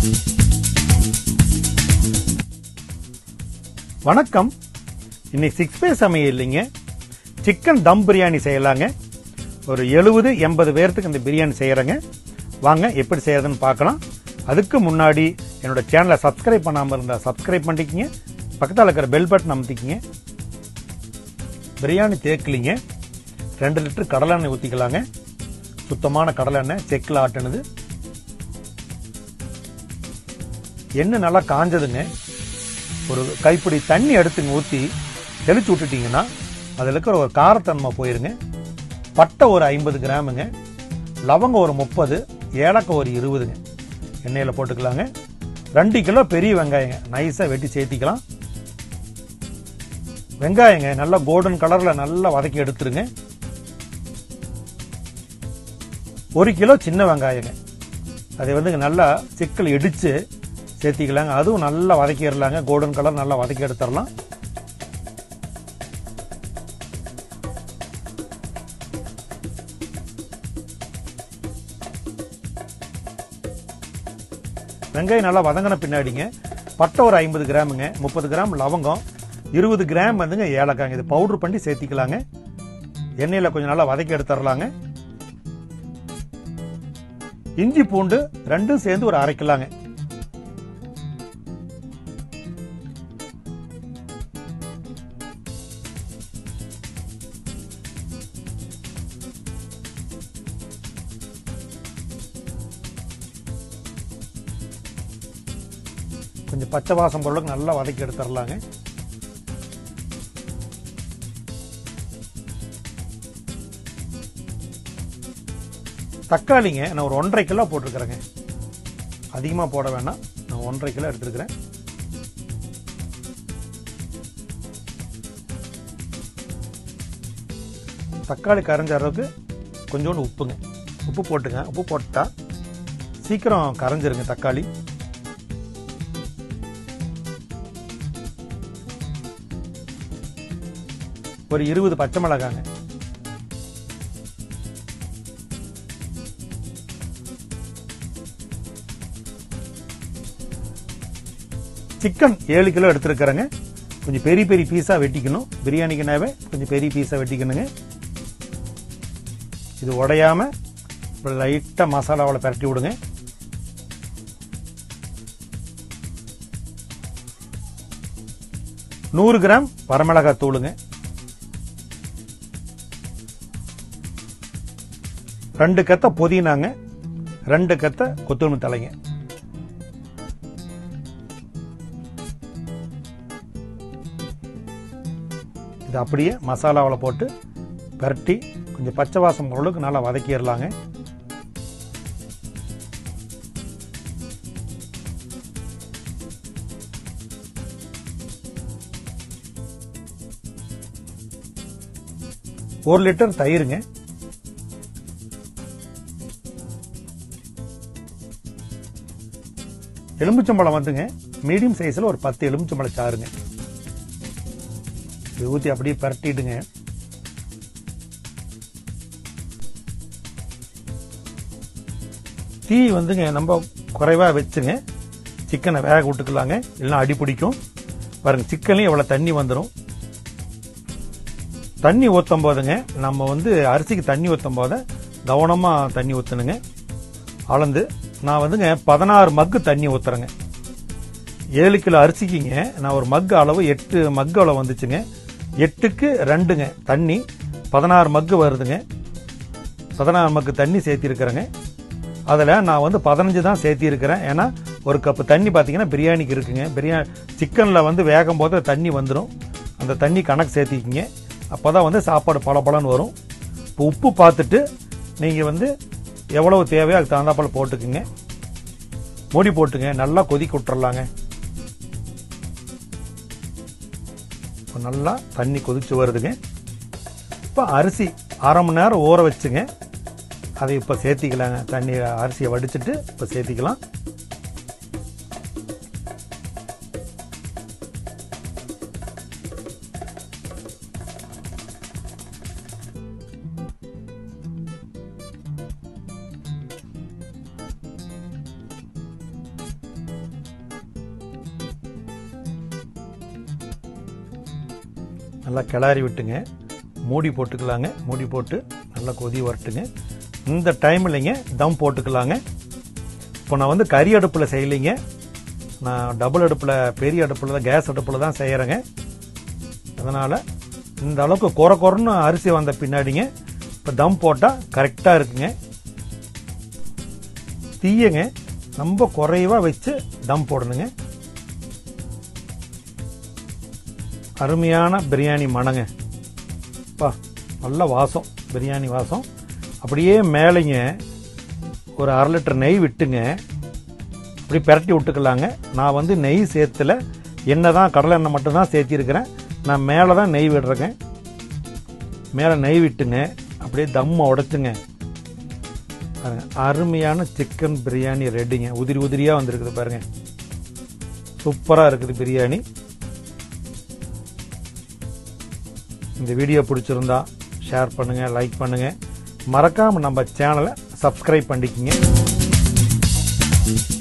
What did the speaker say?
வணக்கம் இன்னைக்கு சிக்ஸ் பே சமையல் இல்லைங்க சிக்கன் தம் பிரியாணி செய்யலாங்க ஒரு எழுபது எண்பது பேர்த்துக்கு இந்த பிரியாணி செய்யறேங்க வாங்க எப்படி செய்யறதுன்னு பார்க்கலாம் அதுக்கு முன்னாடி என்னோட சேனலை சப்ஸ்கிரைப் பண்ணாமல் இருந்தால் சப்ஸ்கிரைப் பண்ணிக்கிங்க பக்கத்தில் இருக்கிற பெல் பட்டன் அமுத்திக்கிங்க பிரியாணி தேக்கலிங்க ரெண்டு லிட்டர் கடலெண்ணெய் ஊற்றிக்கலாங்க சுத்தமான கடலெண்ணெய் செக்கில் ஆட்டுனது எண்ணெய் நல்லா காஞ்சதுங்க ஒரு கைப்பிடி தண்ணி எடுத்துங்க ஊற்றி தெளிச்சு விட்டுட்டீங்கன்னா அதில் இருக்கிற ஒரு காரத்தன்மை போயிருங்க பட்டை ஒரு ஐம்பது கிராமுங்க லவங்கம் ஒரு முப்பது ஏலக்காய் ஒரு இருபதுங்க எண்ணெயில் போட்டுக்கலாங்க ரெண்டு கிலோ பெரிய வெங்காயங்க நைஸாக வெட்டி சேர்த்திக்கலாம் வெங்காயங்க நல்லா கோல்டன் கலரில் நல்லா வதக்கி எடுத்துருங்க ஒரு கிலோ சின்ன வெங்காயங்க அதை வந்து நல்லா சிக்கல் இடித்து சேர்த்திக்கலாங்க அதுவும் நல்லா வதக்கிடலாங்க கோல்டன் கலர் நல்லா வதக்கி எடுத்துடலாம் வெங்காயம் நல்லா வதங்கின பின்னாடிங்க பட்டை ஒரு ஐம்பது கிராமுங்க முப்பது கிராம் லவங்கம் இருபது கிராம் வந்துங்க ஏலக்காய்ங்க இது பவுடர் பண்ணி சேர்த்திக்கலாங்க எண்ணெயில் கொஞ்சம் நல்லா வதக்கி எடுத்துடலாங்க இஞ்சி பூண்டு ரெண்டும் சேர்ந்து ஒரு அரைக்கலாங்க கொஞ்சம் பச்சை வாசம் பொருளுக்கு நல்லா வதக்கி எடுத்துடலாங்க தக்காளிங்க நான் ஒரு ஒன்றரை கிலோ போட்டிருக்கிறேங்க அதிகமாக போட வேணாம் நான் ஒன்றரை கிலோ எடுத்துருக்கிறேன் தக்காளி கரைஞ்ச அளவுக்கு கொஞ்சோண்டு உப்புங்க உப்பு போட்டுங்க உப்பு போட்டா சீக்கிரம் கரைஞ்சிருங்க தக்காளி ஒரு இருபது பச்சை மிளகாங்க சிக்கன் ஏழு கிலோ எடுத்துருக்கிறேங்க கொஞ்சம் பெரிய பெரிய பீஸாக வெட்டிக்கணும் பிரியாணிக்குனாவே கொஞ்சம் பெரிய பீஸாக வெட்டிக்கணுங்க இது உடையாம லைட்டாக மசாலாவில் பரட்டி விடுங்க நூறு கிராம் வரமிளகாய் தூளுங்க ரெண்டு கத்த புதினாங்க ரெண்டு கத்த கொத்தமல்லி தலைங்க இது அப்படியே மசாலாவில் போட்டு பரட்டி கொஞ்சம் பச்சை வாசம் பொருளுக்கு நல்லா வதக்கிடலாங்க ஒரு லிட்டர் தயிருங்க எலும்புச்சம்பழம் வந்துங்க மீடியம் சைஸில் ஒரு பத்து எலும்புச்சம்பழம் சாருங்க இது ஊற்றி அப்படியே பரட்டிடுங்க தீ வந்துங்க நம்ம குறைவாக வச்சுங்க சிக்கனை வேக விட்டுக்கலாங்க இல்லைன்னா அடி பிடிக்கும் பாருங்க சிக்கன்லையும் எவ்வளோ தண்ணி வந்துடும் தண்ணி ஊற்றும் போதுங்க நம்ம வந்து அரிசிக்கு தண்ணி ஊற்றும் போது கவனமாக தண்ணி ஊற்றணுங்க அளந்து நான் வந்துங்க பதினாறு மக்கு தண்ணி ஊற்றுறேங்க ஏழு கிலோ அரிசிக்குங்க நான் ஒரு மக்கு அளவு எட்டு மக்கு அளவு வந்துச்சுங்க எட்டுக்கு ரெண்டுங்க தண்ணி பதினாறு மக்கு வருதுங்க பதினாறு மக்கு தண்ணி சேர்த்திருக்கிறேங்க அதில் நான் வந்து பதினஞ்சு தான் சேர்த்திருக்கிறேன் ஏன்னா ஒரு கப்பு தண்ணி பார்த்தீங்கன்னா பிரியாணிக்கு இருக்குங்க பிரியாணி சிக்கனில் வந்து வேகும் போது தண்ணி வந்துடும் அந்த தண்ணி கணக்கு சேர்த்திக்கிங்க அப்போ தான் வந்து சாப்பாடு பல பலன்னு வரும் இப்போ உப்பு பார்த்துட்டு நீங்கள் வந்து எவ்வளவு தேவையோ அதுக்கு தகுந்தாப்பால போட்டுக்குங்க மூடி போட்டுங்க நல்லா கொதிக்க விட்டுறலாங்க இப்போ நல்லா தண்ணி கொதிச்சு வருதுங்க இப்போ அரிசி அரை மணி நேரம் ஊற வச்சுங்க அதை இப்போ சேர்த்திக்கலாங்க தண்ணி அரிசியை வடிச்சிட்டு இப்போ சேர்த்திக்கலாம் நல்லா கிளறி விட்டுங்க மூடி போட்டுக்கலாங்க மூடி போட்டு நல்லா கொதி வரட்டுங்க இந்த டைம்லைங்க தம் போட்டுக்கலாங்க இப்போ நான் வந்து கறி அடுப்பில் செய்யலைங்க நான் டபுள் அடுப்பில் பெரிய அடுப்பில் தான் கேஸ் அடுப்பில் தான் செய்கிறேங்க அதனால் இந்த அளவுக்கு குறை குறைன்னு அரிசி வந்த பின்னாடிங்க இப்போ தம் போட்டால் கரெக்டாக இருக்குங்க தீயங்க ரொம்ப குறைவா வச்சு தம் போடணுங்க அருமையான பிரியாணி மணங்க பா நல்ல வாசம் பிரியாணி வாசம் அப்படியே மேலேங்க ஒரு அரை லிட்டர் நெய் விட்டுங்க அப்படி பிரட்டி விட்டுக்கலாங்க நான் வந்து நெய் சேர்த்துல எண்ணெய் தான் கடலை எண்ணெய் மட்டும் தான் சேர்த்திருக்கிறேன் நான் மேலே தான் நெய் விடுறேங்க மேலே நெய் விட்டுங்க அப்படியே தம்மை உடைச்சுங்க பாருங்க அருமையான சிக்கன் பிரியாணி ரெடிங்க உதிரி உதிரியாக வந்திருக்குது பாருங்க சூப்பராக இருக்குது பிரியாணி இந்த வீடியோ பிடிச்சிருந்தா ஷேர் பண்ணுங்க லைக் பண்ணுங்க மறக்காம நம்ம சேனலை சப்ஸ்கிரைப் பண்ணிக்கங்க